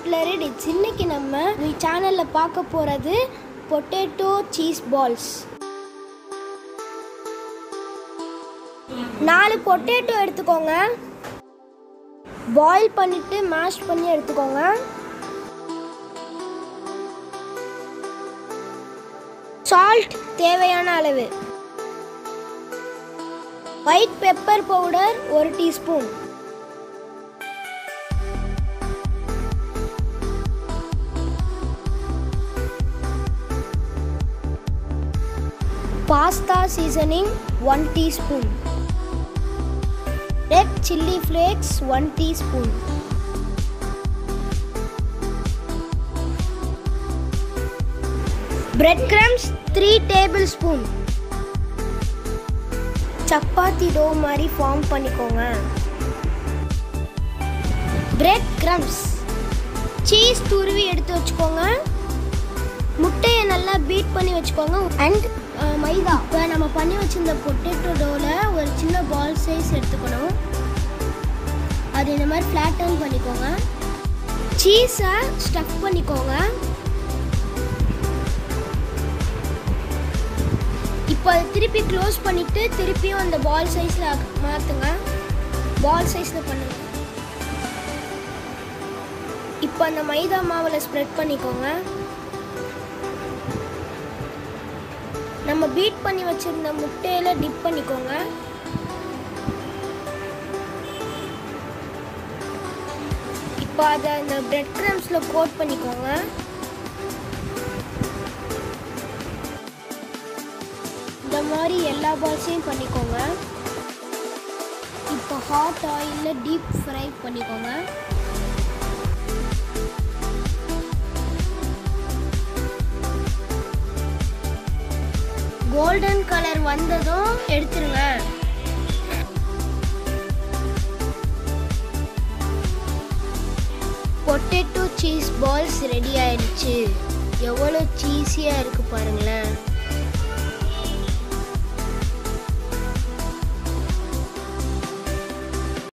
cutlery dits இன்னைக்கு நம்ம சேனலில் பார்க்க போகிறது பொட்டேட்டோ சீஸ் பால்ஸ் நாலு பொட்டேட்டோ எடுத்துக்கோங்க பாயில் பண்ணிட்டு மேஷ் பண்ணி எடுத்துக்கோங்க சால்ட் தேவையான அளவு ஒயிட் பெப்பர் பவுடர் ஒரு teaspoon pasta seasoning one teaspoon red chilli flakes one teaspoon breadcrumbs three tablespoon chapati dough மாதிரி ஃபார்ம் பண்ணிக்கோங்க பிரெட் கிரம்ஸ் சீஸ் துருவி எடுத்து வச்சுக்கோங்க முட்டையை நல்லா பீட் பண்ணி வச்சுக்கோங்க அண்ட் மைதா இப்போ நம்ம பண்ணி வச்சிருந்த பொட்டேட்டோ டோவில் ஒரு சின்ன பால் சைஸ் எடுத்துக்கணும் அது இந்த மாதிரி ஃப்ளாட்டன் பண்ணிக்கோங்க சீஸை ஸ்டஃப் பண்ணிக்கோங்க இப்போ அதை திருப்பி க்ளோஸ் பண்ணிவிட்டு திருப்பியும் அந்த பால் சைஸில் மாற்றுங்க பால் சைஸில் பண்ணுங்க இப்போ அந்த மைதா மாவில் ஸ்ப்ரெட் பண்ணிக்கோங்க நம்ம பீட் பண்ணி வச்சிருந்த முட்டையில டிப் பண்ணிக்கோங்க இப்போ அதை அந்த பிரெட் கிரம்ஸில் கோட் பண்ணிக்கோங்க இந்த மாதிரி எல்லா பால்ஸையும் பண்ணிக்கோங்க இப்போ ஹாட் ஆயிலில் டீப் ஃப்ரை பண்ணிக்கோங்க கோல்டன் கலர் வந்ததும் எடுத்துருங்க பொட்டேட்டோ சீஸ் பால்ஸ் ரெடி ஆயிடுச்சு எவ்வளோ சீஸியாக இருக்குது பாருங்களேன்